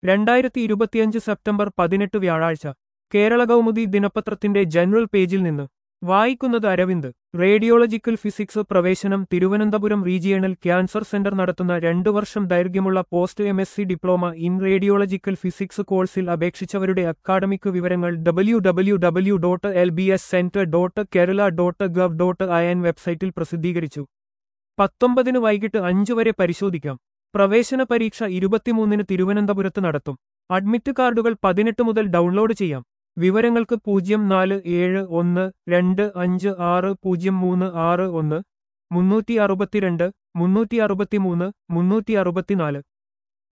രണ്ടായിരത്തി ഇരുപത്തിയഞ്ച് സെപ്റ്റംബർ പതിനെട്ട് വ്യാഴാഴ്ച കേരള കൗമുദി ദിനപത്രത്തിന്റെ ജനറൽ പേജിൽ നിന്ന് വായിക്കുന്നത് അരവിന്ദ് റേഡിയോളജിക്കൽ ഫിസിക്സ് പ്രവേശനം തിരുവനന്തപുരം റീജിയണൽ ക്യാൻസർ സെന്റർ നടത്തുന്ന രണ്ടു വർഷം ദൈർഘ്യമുള്ള post M S C diploma in radiological physics കോഴ്സിൽ അപേക്ഷിച്ചവരുടെ അക്കാഡമിക് വിവരങ്ങൾ W W W dot L B S centre dot Kerala dot gov dot I N website പ്രസിദ്ധീകരിച്ചു പത്തൊമ്പതിന് വൈകിട്ട് അഞ്ചു വരെ പരിശോധിക്കാം പ്രവേശന പരീക്ഷ ഇരുപത്തിമൂന്നിന് തിരുവനന്തപുരത്ത് നടത്തും അഡ്മിറ്റ് കാർഡുകൾ പതിനെട്ട് മുതൽ ഡൗൺലോഡ് ചെയ്യാം വിവരങ്ങൾക്ക് പൂജ്യം നാല് ഏഴ് ഒന്ന് രണ്ട് അഞ്ച് ആറ് പൂജ്യം മൂന്ന് ആറ് ഒന്ന് മുന്നൂറ്റി അറുപത്തിരണ്ട് മുന്നൂറ്റി അറുപത്തിമൂന്ന് മുന്നൂറ്റി അറുപത്തിനാല്